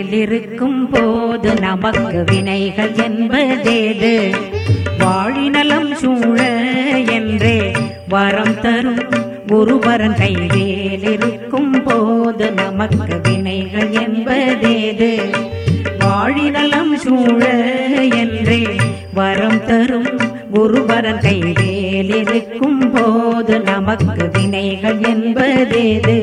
வேலிருக்கும் போது நமக்கு வினைகள் என்பதேது வாழிநலம் சூழ என்றே வரம் தரும் குருபரன் கைவேலிருக்கும் போது நமக்கு வினைகள் என்பதேது வாழிநலம் சூழ என்றே வரம் தரும் குருபரன் கைவேலிருக்கும் போது நமக்கு வினைகள் என்பதேது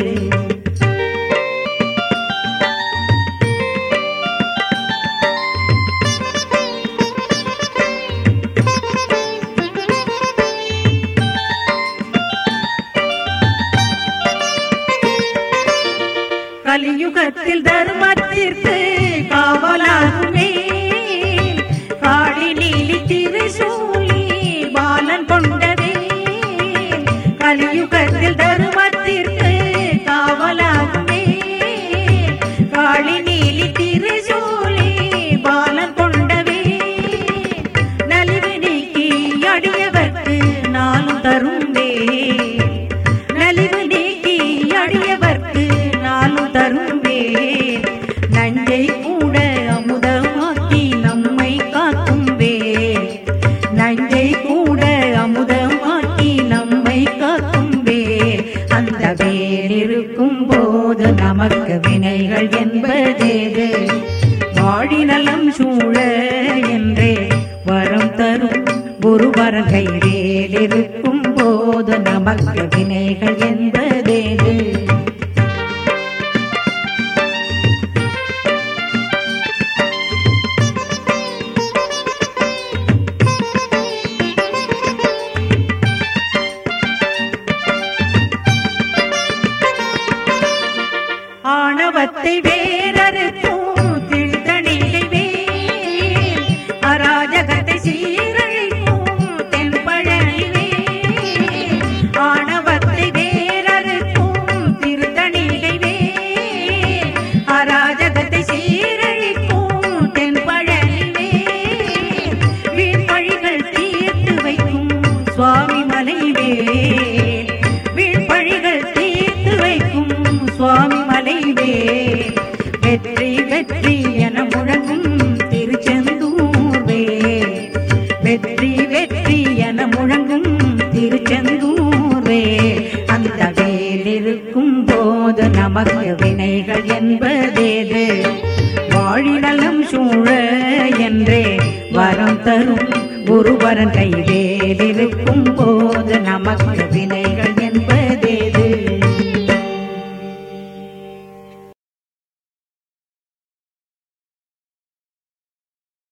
கலியுகத்தில் தர்மத்திற்கு காவலாகுமே காளி நீலி திருசூலி பாலன் கொண்டதே கலியுகத்தில் தர்மத்திற்கு காவலாகுமே காளி நீலி திருசூலி பாலன் கொண்டவே நலிவு நீக்கி அடியவர்க்கு நாளும் தரும்பே நலிவு நீக்கி அடியவர்க்கு நாளும் தரும்பே நஞ்சை கூட அமுதமாக்கி நம்மை காக்கும் வேல் நஞ்சை கூட அமுதமாக்கி நம்மை காக்கும் வேல் அந்த வேல் இருக்கும் போது நமக்கு வினைகள் என்பதேது வாடி நலம் சூழ என்றே வரம் தரும் குருவரன் கைவேல் இருக்கும் போது நமக்கு வினைகள் என்பதேது ஆணவத்தை வேறறுக்கும் திட்டணிகை வேல் அராஜகத்தை சீரழிக்கும் தென்பழனி வேல் ஆணவத்தை வேறறுக்கும் திருத்தணிகை வேல் அராஜகத்தை சீரழிக்கும் தென்பழனி வேல் வீழ்பழிகள் தீர்த்து வைக்கும் சுவாமி மலை வேல் வீழ்பழிகள் தீர்த்து வைக்கும் சுவாமி மலை வேல் வெற்றி வெற்றி என முழங்கும் திருச்செந்தூர் வேல் வெற்றி வெற்றி என முழங்கும் திருச்செந்தூர் வேல் அந்த வேல் இருக்கும் போது நமக்கு வினைகள் என்பதேது வாழிநலம் சூழ என்றே வரம் தரும் குருவரன் கைவேல் இருக்கும்